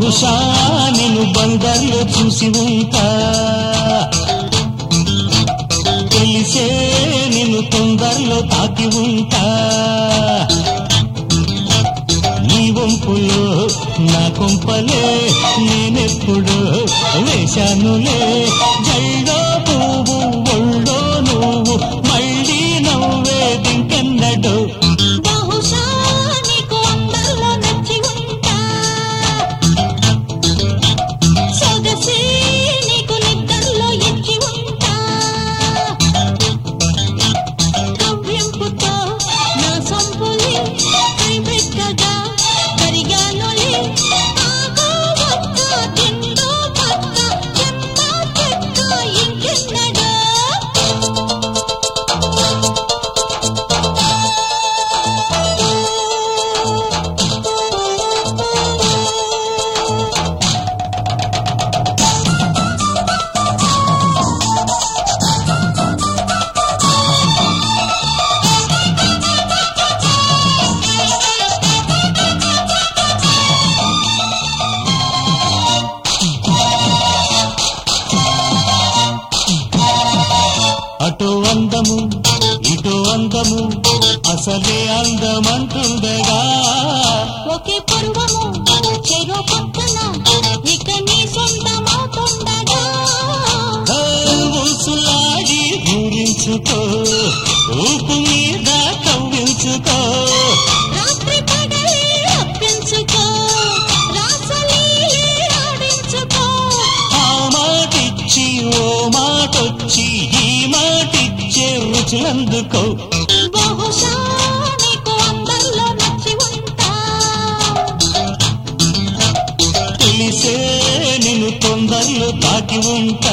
బహుశా నేను బంగారులో చూసి ఉంటా తెలిసే నేను తొందరలో తాకి ఉంటా నీ వంపులో నా కొంపలే నేనెప్పుడు వేశానులే జల్లో పువ్వు ఒళ్ళో నువ్వు మళ్ళీ నవ్వేదింకెన్నడు బహుశా నీకు అందరిలో నచ్చి ఉంటా సొగసే నీకు నిద్రలో ఎక్కి ఉంటా కవ్వింపుతో నా సొంపులే కైబెట్టగా కరిగానులే ఆగో ఒక్క తిండో పక్క చెత్త చెక్క ఇంకెన్నడో అటు అందము ఇటు అందము అసలే అందమంటుండగా ఒకే పరువము చెరో పక్కన ఇక నీ సొంతమవుతుండగా ఊసులాడి ఊరించుకో ఊపు మీద కవ్వించుకో రాత్రి పగలే అప్పించుకో రాసలీలే ఆడించుకో ఆ మాటిచ్చి ఓ మాటొచ్చి ఈ మాటిచ్చే రుచులందుకో బహుశా నీకు అందరిలో నచ్చి ఉంటా తెలిసే నిన్ను తొందరలో తాకి ఉంటా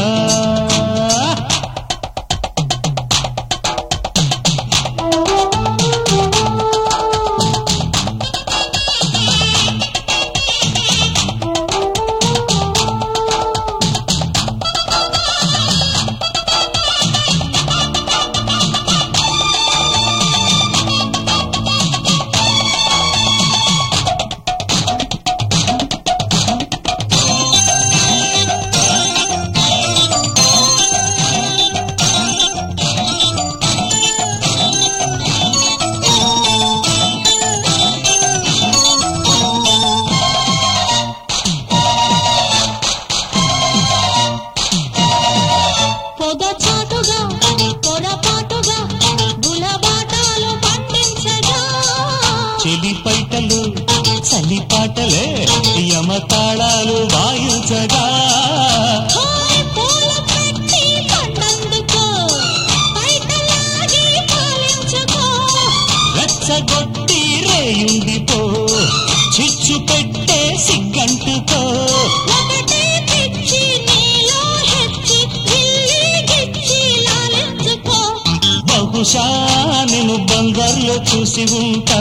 పొద చాటుగా పొరపాటుగా గులబాటాలు పండించగా చెలి పైటలు చలి పాటలే యమతాళాలు వాయించగా హాయ్ పూల పెట్టి పండందుకో బయటలాగి పాలించుకో రెచ్చగొట్టి రేయుండిపో చిచ్చు పెట్టే సిగ్గంటుకో ఒకటే పిచ్చి నీలో హెచ్చి ఇల్లి గిచ్చి లాలించుకో బహుశా నేను బంగారులో చూసి ఉంటా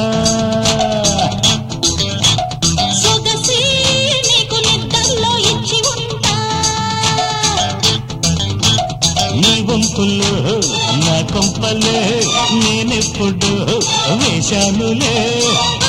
సొగసి నీకు నిద్రలో ఇచ్చి ఉంటా నీ వంపుల్లో నా కొంపలే నేనెప్పుడు వేశానులే